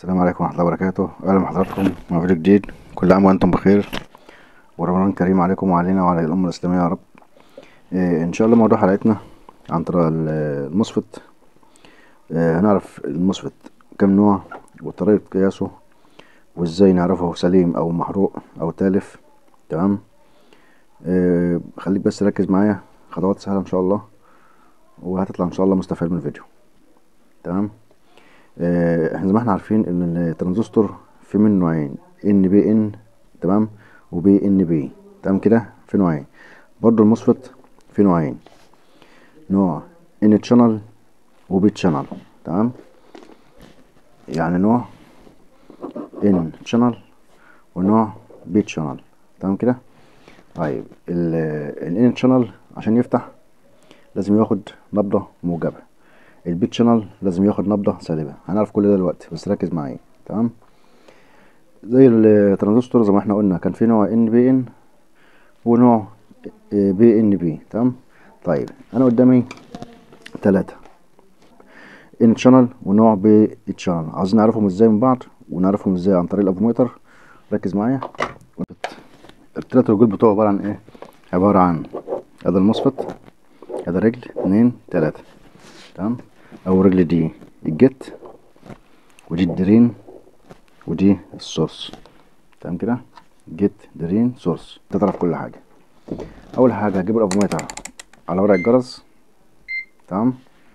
السلام عليكم ورحمة الله وبركاته أهلا بحضراتكم مع فيديو جديد كل عام وأنتم بخير ورمضان كريم عليكم وعلينا وعلى الأمة الإسلامية يا رب إيه إن شاء الله موضوع حلقتنا عن طريق المصفت إيه هنعرف المصفت كم نوع وطريقة قياسه وإزاي نعرفه سليم أو محروق أو تالف تمام إيه خليك بس ركز معايا خطوات سهلة إن شاء الله وهتطلع إن شاء الله مستفاد من الفيديو تمام احنا زي ما احنا عارفين ان الترانزستور في منه نوعين ان بي ان تمام وبي ان بي تمام كده في نوعين برضو الموسفيت في نوعين نوع ان تشانل وبي تشانل تمام يعني نوع ان تشانل ونوع بي تشانل تمام كده طيب الان تشانل عشان يفتح لازم ياخد نبضة موجبة البيت شانل لازم ياخد نبضة سالبة هنعرف كل ده دلوقتي بس ركز معايا تمام زي الترانزستور زي ما احنا قلنا كان في نوع ان بي ان ونوع بي ان بي تمام طيب انا قدامي تلاتة ان شانل ونوع بي شانل عاوزين نعرفهم ازاي من بعض ونعرفهم ازاي عن طريق الافوميتر ركز معايا التلاتة رجول بتوعه عبارة عن ايه عبارة عن هذا المصفت هذا رجل اتنين تلاتة تمام اول رجل دي الجت ودي الدرين ودي السورس تمام كده جيت درين سورس انت تعرف كل حاجه اول حاجه هجيب الافوميتر على ورق الجرس تمام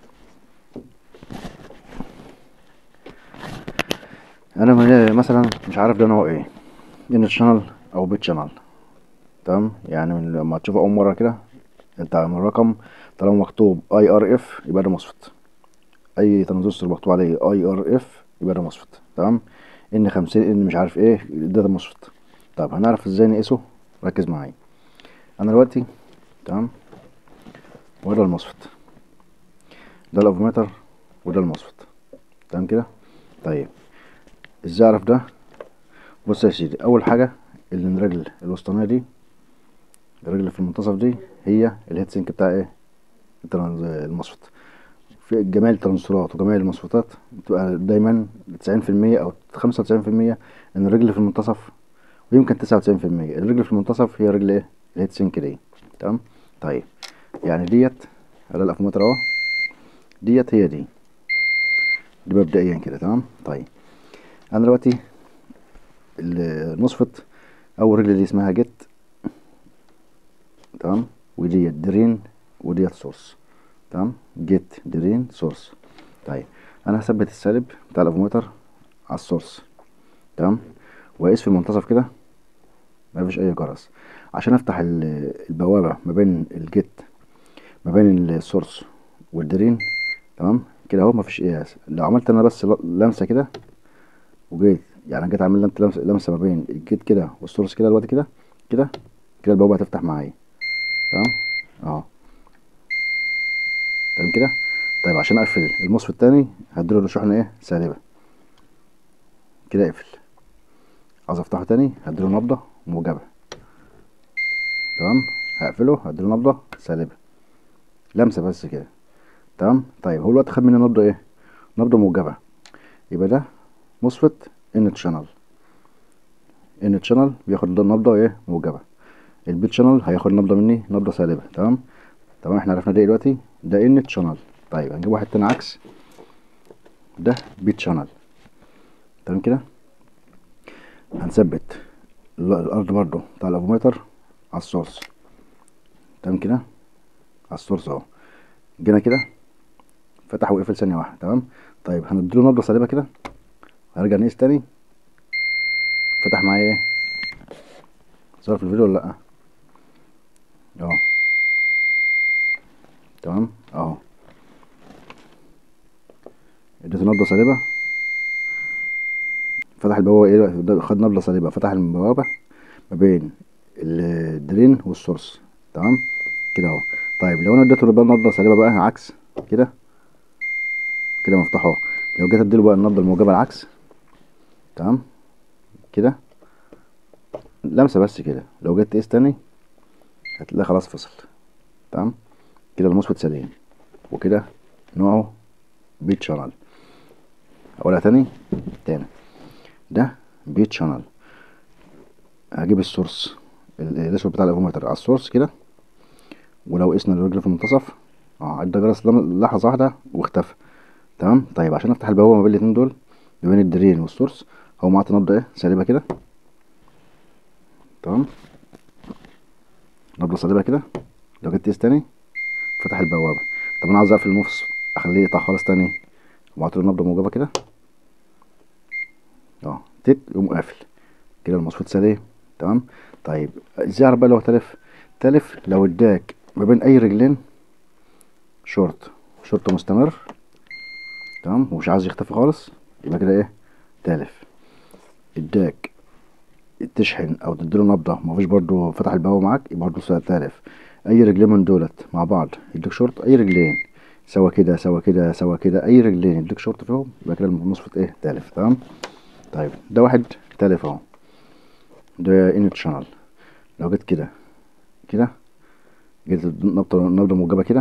انا مثلا مش عارف ده نوع ايه ان شانل او بيت شانل تمام يعني لما تشوفه اول مره كده انت من الرقم طالما مكتوب اي ار اف يبقى ده مصفت اي ترانزستور مكتوب عليه اي ار اف يبقى ده مصفت تمام ان خمسين ان مش عارف ايه ده ده مصفت طب هنعرف ازاي نقيسه ركز معايا انا دلوقتي تمام وده المصفت ده الافوميتر وده المصفت تمام كده طيب ازاي اعرف ده بص يا سيدي اول حاجه اللي الرجل الوسطانيه دي الرجل اللي في المنتصف دي هي الهيت سينك بتاع ايه المصفت في جميع الترانزستورات وجميع المصفوتات بتبقى دايما تسعين في المية أو خمسة وتسعين في المية إن الرجل في المنتصف ويمكن تسعة وتسعين في المية الرجل في المنتصف هي رجل إيه؟ الهيت سينك دي تمام طيب يعني ديت على الأفومتر أهو ديت هي دي دي مبدئيا كده تمام طيب أنا دلوقتي المصفت أول رجل دي اسمها جيت تمام وديت درين وديت سورس تمام جيت درين سورس طيب انا هثبت السالب بتاع الافوميتر على السورس تمام واقيس في المنتصف كده مفيش اي جرس عشان افتح البوابه ما بين الجيت ما بين السورس والدرين تمام كده اهو مفيش قياس لو عملت انا بس لمسه كده وجيت يعني جيت عامل لمسه لمسه ما بين الجيت كده والسورس كده دلوقتي كده كده كده البوابه هتفتح معايا تمام اهو تمام كده طيب عشان اقفل المصف التاني هديله الشحنة ايه سالبة كده اقفل عاوز افتحه تاني هديله نبضة موجبة تمام هقفله هديله نبضة سالبة لمسة بس كده تمام طيب هو الوقت خد مني نبضة ايه نبضة موجبة يبقى ده مصفت ان تشانل ان تشانل بياخد نبضة ايه موجبة البيت شانل هياخد نبضة مني نبضة سالبة تمام تمام احنا عرفنا ده دلوقتي ده ان تشانل طيب هنجيب واحد تاني عكس ده بيت شانل تمام كده هنثبت الارض برضو بتاع الافوميتر على السورس تمام كده على السورس اهو جينا كده فتح وقفل ثانيه واحده تمام طيب هنديله نبضه سالبه كده هرجع نقيس تاني فتح معايا ايه ظهر في الفيديو ولا لا اهو تمام اهو اديته نبضه سالبه فتح البوابه ايه خد نبضه سالبه فتح البوابه ما بين الدرين والسورس تمام كده اهو طيب لو انا اديته بقى نبضه سالبه بقى عكس كده كده مفتوح اهو لو جيت اديله بقى النبضه الموجبه العكس تمام كده لمسه بس كده لو جيت تقيس تاني هتلاقي خلاص فصل تمام كده المصفت سليم وكده نوعه بيت شانل اقولها تاني تاني ده بيت شانل هجيب السورس ال- الاسود بتاع الافومتر على السورس كده ولو قسنا الرجل في المنتصف اه عدى جرس لم- لحظة واحدة واختفى تمام طيب عشان افتح البوابة ما بين الاتنين دول ما بين الدرين والسورس هو معطي نبضة ايه سالبة كده تمام نبضة سالبة كده لو جيت تقيس تاني فتح البوابة طب انا عاوز اقفل المفصل اخليه يقطع خالص تاني ومعطي له نبضة موجبة كده اه تك يقوم قافل كده المصفوط سليم تمام طيب ازاي اعرف بقى لو تلف تلف لو اداك ما بين اي رجلين شورت شورت مستمر تمام ومش عايز يختفي خالص يبقى كده ايه تالف اداك تشحن او تديله نبضه مفيش برضو فتح البوابه معاك يبقى برضو سؤال تالف اي رجلين من دولت مع بعض يديك شورت اي رجلين سوا كده سوا كده سوا كده اي رجلين يديك شورت فيهم يبقى كده المصفط ايه تالف تمام طيب ده واحد تالف اهو ده انت شانل لو جيت كده كده جيت نبضة نبضة موجبة كده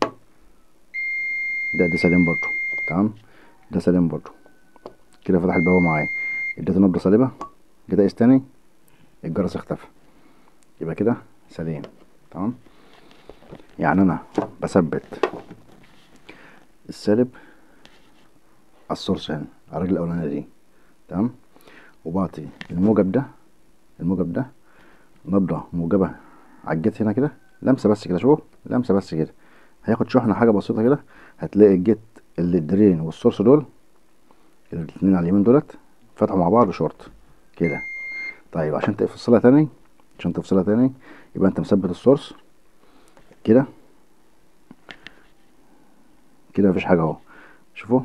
ده ده سليم برضو تمام ده سليم برضو كده فتح البوابة معايا اديت نبضة سالبة جيت اقيس تاني الجرس اختفى يبقى كده سليم تمام يعني انا بثبت السالب على السورس هنا على الرجل الاولانية دي تمام وبعطي الموجب ده الموجب ده نبضة موجبة على الجيت هنا كده لمسة بس كده شوف لمسة بس كده هياخد شحنة حاجة بسيطة كده هتلاقي الجيت اللي الدرين والسورس دول الاتنين على اليمين دولت فتحوا مع بعض شورت كده طيب عشان تفصلها تاني عشان تفصلها تاني يبقى انت مثبت السورس كده كده مفيش حاجة اهو شوفوا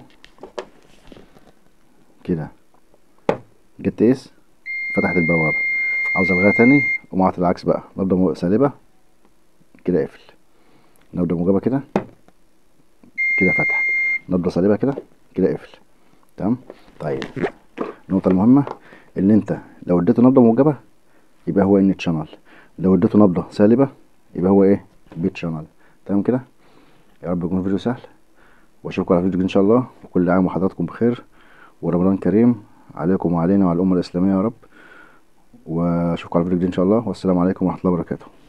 كده جيت تقيس فتحت البوابة عاوز الغاها تاني ومعطي العكس بقى نبضة مو- سالبة كده اقفل نبضة موجبة كده كده فتح نبضة سالبة كده كده اقفل تمام طيب النقطة المهمة ان انت لو اديته نبضة موجبة يبقى هو ان شانل لو اديته نبضة سالبة يبقى هو ايه بيت شانل تمام كده يا رب يكون الفيديو سهل واشوفكم على فيديو جديد ان شاء الله وكل عام وحضراتكم بخير ورمضان كريم عليكم وعلينا وعلى الأمة الإسلامية يا رب واشوفكم على فيديو جديد ان شاء الله والسلام عليكم ورحمة الله وبركاته